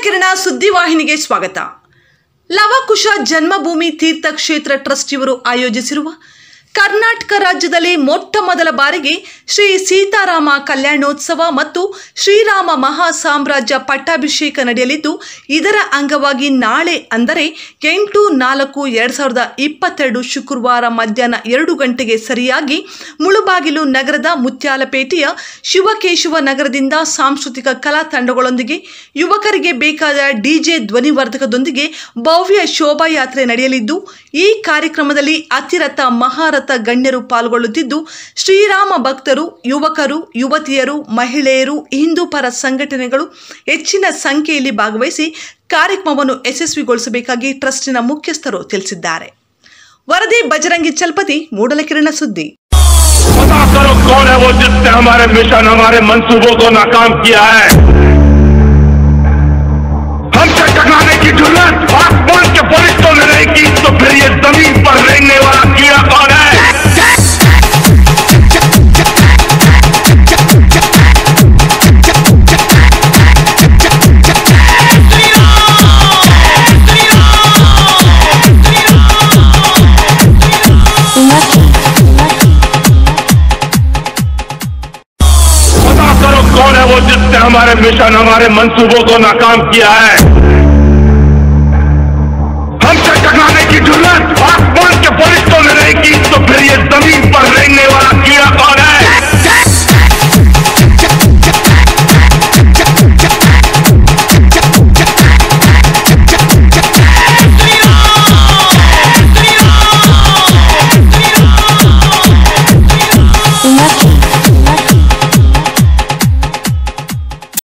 ಕಿರಣ ಸುದ್ದಿವಾಹಿನಿಗೆ ಸ್ವಾಗತ ಲವಕುಶ ಜನ್ಮಭೂಮಿ ತೀರ್ಥಕ್ಷೇತ್ರ ಟ್ರಸ್ಟ್ ಇವರು ಆಯೋಜಿಸಿರುವ ಕರ್ನಾಟಕ ರಾಜ್ಯದಲ್ಲಿ ಮೊಟ್ಟ ಮೊದಲ ಬಾರಿಗೆ ಶ್ರೀ ಸೀತಾರಾಮ ಕಲ್ಯಾಣೋತ್ಸವ ಮತ್ತು ಶ್ರೀರಾಮ ಮಹಾ ಸಾಮ್ರಾಜ್ಯ ಪಟ್ಟಾಭಿಷೇಕ ನಡೆಯಲಿದ್ದು ಇದರ ಅಂಗವಾಗಿ ನಾಳೆ ಅಂದರೆ ಎಂಟು ನಾಲ್ಕು ಎರಡು ಸಾವಿರದ ಇಪ್ಪತ್ತೆರಡು ಶುಕ್ರವಾರ ಮಧ್ಯಾಹ್ನ ಎರಡು ಗಂಟೆಗೆ ಸರಿಯಾಗಿ ಮುಳುಬಾಗಿಲು ನಗರದ ಮುತ್ಯಾಲಪೇಟೆಯ ಶಿವಕೇಶವ ನಗರದಿಂದ ಸಾಂಸ್ಕೃತಿಕ ಕಲಾ ತಂಡಗಳೊಂದಿಗೆ ಯುವಕರಿಗೆ ಬೇಕಾದ ಡಿಜೆ ಧ್ವನಿವರ್ಧಕದೊಂದಿಗೆ ಭವ್ಯ ಶೋಭಾಯಾತ್ರೆ ನಡೆಯಲಿದ್ದು ಈ ಕಾರ್ಯಕ್ರಮದಲ್ಲಿ ಅತಿರಥ ಮಹಾರಥ ಗಣ್ಯರು ಪಾಲ್ಗೊಳ್ಳುತ್ತಿದ್ದು ಶ್ರೀರಾಮ ಭಕ್ತರು ಯುವಕರು ಯುವತಿಯರು ಮಹಿಳೆಯರು ಹಿಂದೂ ಪರ ಸಂಘಟನೆಗಳು ಹೆಚ್ಚಿನ ಸಂಖ್ಯೆಯಲ್ಲಿ ಭಾಗವಹಿಸಿ ಕಾರ್ಯಕ್ರಮವನ್ನು ಯಶಸ್ವಿಗೊಳಿಸಬೇಕಾಗಿ ಟ್ರಸ್ಟಿನ ಮುಖ್ಯಸ್ಥರು ತಿಳಿಸಿದ್ದಾರೆ ವರದಿ ಬಜರಂಗಿ ಚಲ್ಪತಿ ಮೂಡಲಕಿರಣ ಸುದ್ದಿ पता करो कौन है वो जिसने हमारे मिशन हमारे मंसूबों को नाकाम किया है हमसे टकराने की जरूरत आसमान के फरिश्तों ने नहीं की तो फिर ये जमीन पर रेंगने वाला कीड़ा कौन है पता करो कौन है वो जिसने हमारे मिशन हमारे मंसूबों को नाकाम किया है हमसे टकराने की जरूरत आसमान के फरिश्तों ने नहीं की तो फिर ये जमीन पर रेंगने वाला कीड़ा कौन है